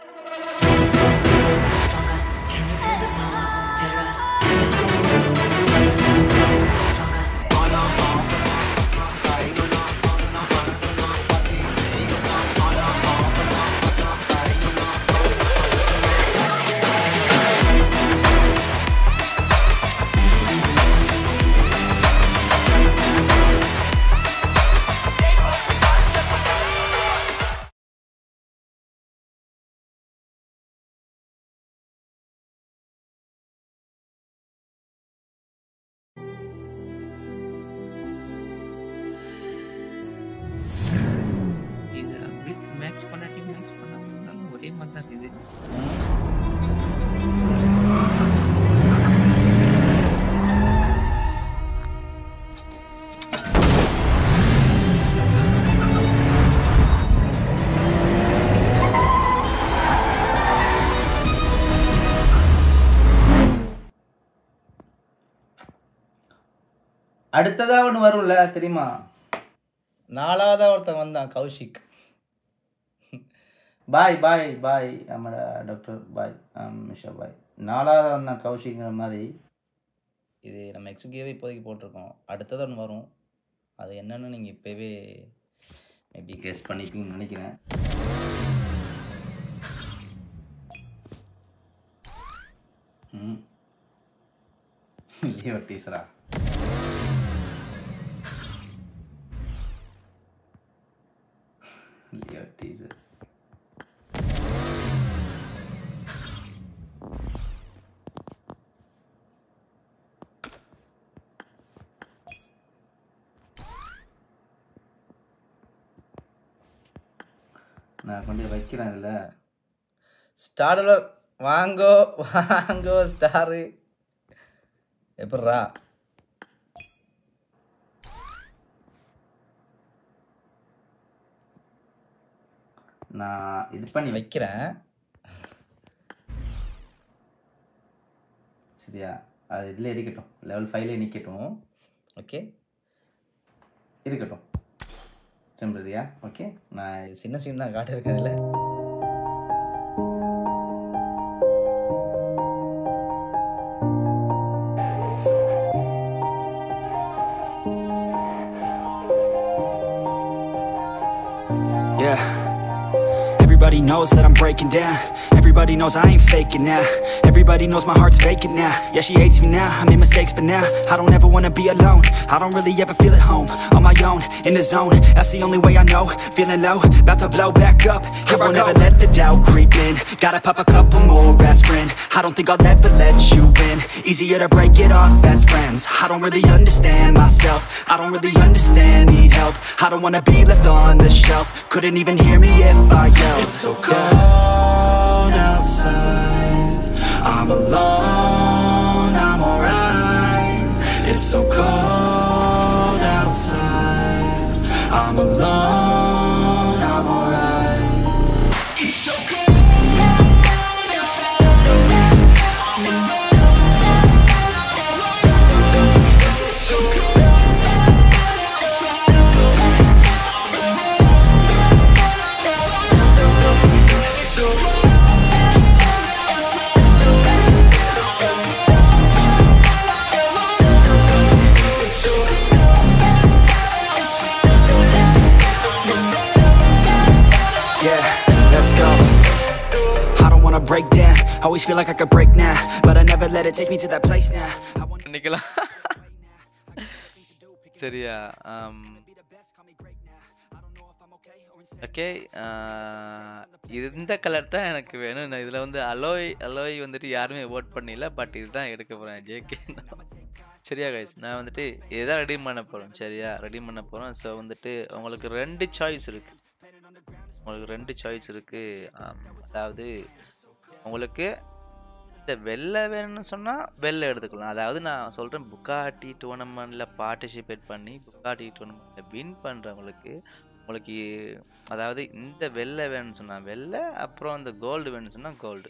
Can you feel the power? Terra. இது அப்படி match பண்ணாட்டி match பண்ணாம இருந்தாலும் ஒரே மாதிரி தான் இருக்குது அடுத்ததா ஒன்று வரும்ல தெரியுமா நாலாவதா ஒருத்தன் வந்தான் கௌஷிக் பாய் பாய் பாய் ஆமாடா டாக்டர் பாய் மிஷா பாய் நாலாவதா வந்தான் கௌஷிக்ங்கிற மாதிரி இது நம்ம எக்ஸுகேவே இப்போதைக்கு போட்டிருக்கோம் அடுத்தது ஒன்று வரும் அது என்னன்னு நீங்கள் இப்போவே மேபி கெஸ் பண்ணிப்பீங்கன்னு நினைக்கிறேன் ம் லியோ டீசரா லியோ டீசர் நான் கொண்டு போய் வைக்கிறேன் இதில் ஸ்டாரில் வாங்கோ வாங்கோ ஸ்டாரு எப்பட்றா நான் இது பண்ணி வைக்கிறேன் சரியா அது இதில் இருக்கட்டும் லெவல் ஃபைவ்ல நிற்கட்டும் ஓகே இருக்கட்டும் டெம்பரரியா ஓகே நான் சின்ன சீன் தான் காட்டியிருக்கேன் இதில் Yeah. Everybody knows that I'm breaking down. Everybody knows I ain't faking now. Everybody knows my heart's vacant now. Yeah, she hates me now. I made mistakes, but now I don't ever wanna be alone. I don't really ever feel at home. On my own, in the zone. That's the only way I know. Feeling low, about to blow back up. Here I won't ever let the doubt creep in. Gotta pop a couple more aspirin. I don't think I'll ever let you in. Easier to break it off best friends. I don't really understand myself. I don't really understand, need help. I don't wanna be left on the shelf. Couldn't even hear me if I yelled. It's so cold outside. I'm alone, I'm alright. It's so cold outside. I'm alone, I'm alright. It's so cold outside. I'm alone. It's so cold Yeah, let's go. I don't wanna break down. Always feel like I could break now, but I never let it take me to that place now. I wanna பண்ணிக்கலாம் சரியா okay இந்த colour தான் எனக்கு வேணும் நான் இதில் வந்து அலோய் அலோய் வந்துட்டு யாருமே ஓட் பண்ணல பட் இதுதான் எடுக்க போகிறேன் ஜேகே சரியா கைஸ் நான் வந்துட்டு இதுதான் ரெடி பண்ண போகிறோம் சரியா ரெடி பண்ண போகிறோம் ஸோ வந்துட்டு உங்களுக்கு ரெண்டு சாய்ஸ் இருக்குது உங்களுக்கு ரெண்டு சாய்ஸ் இருக்குது அதாவது உங்களுக்கு இந்த வெள்ளை வேணும்னு சொன்னால் வெள்ளை எடுத்துக்கலாம் அதாவது நான் சொல்கிறேன் புக்காட்டி டூர்னமெண்ட்டில் பார்ட்டிசிபேட் பண்ணி புக்காட்டி டூர்னமெண்ட்டில் வின் பண்ணுறவங்களுக்கு உங்களுக்கு அதாவது இந்த வெள்ளை வேணும்னு சொன்னால் வெள்ளை அப்புறம் இந்த கோல்டு வேணும்னு சொன்னால் கோல்டு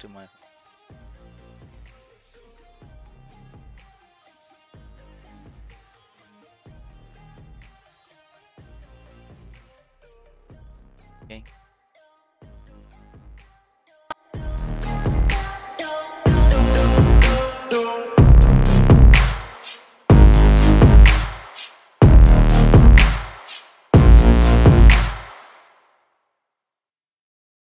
டு மை ஓகே